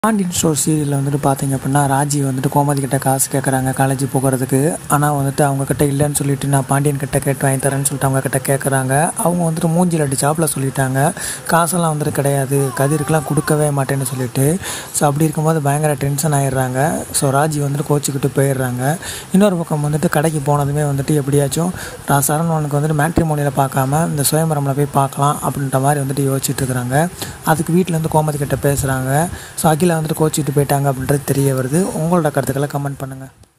Pandian store சீரியலில் வந்துட்டு பார்த்தீங்க அப்படின்னா ராஜி வந்துட்டு கோமதி கிட்ட காசு கேட்குறாங்க காலேஜ் போகிறதுக்கு ஆனால் வந்துட்டு அவங்க கிட்ட இல்லைன்னு சொல்லிட்டு நான் பாண்டியன் கிட்ட கேட்டு வாங்கி தரேன்னு சொல்லிட்டு அவங்க கிட்ட கேட்குறாங்க அவங்க வந்துட்டு மூஞ்சில் அடிச்சாப்புல சொல்லிட்டாங்க காசெல்லாம் வந்துட்டு கிடையாது கதிருக்கெல்லாம் கொடுக்கவே மாட்டேன்னு சொல்லிட்டு ஸோ அப்படி இருக்கும்போது பயங்கர டென்ஷன் ஆயிடுறாங்க ஸோ ராஜி வந்துட்டு கோச்சிக்கிட்டு போயிடுறாங்க இன்னொரு பக்கம் வந்துட்டு கடைக்கு போனதுமே வந்துட்டு எப்படியாச்சும் நான் சரவணனுக்கு வந்துட்டு மேட்ரிமோனியில் பார்க்காம இந்த சுயம்பரமில் போய் பார்க்கலாம் அப்படின்ற மாதிரி வந்துட்டு யோசிச்சுட்டு இருக்கிறாங்க அதுக்கு வீட்டிலேருந்து கோமதி கிட்ட பேசுகிறாங்க ஸோ அகிலா வந்துட்டு கோச்சிட்டு போயிட்டாங்க அப்படின்றது தெரிய வருது உங்களோட கருத்துக்களை கமெண்ட் பண்ணுங்கள்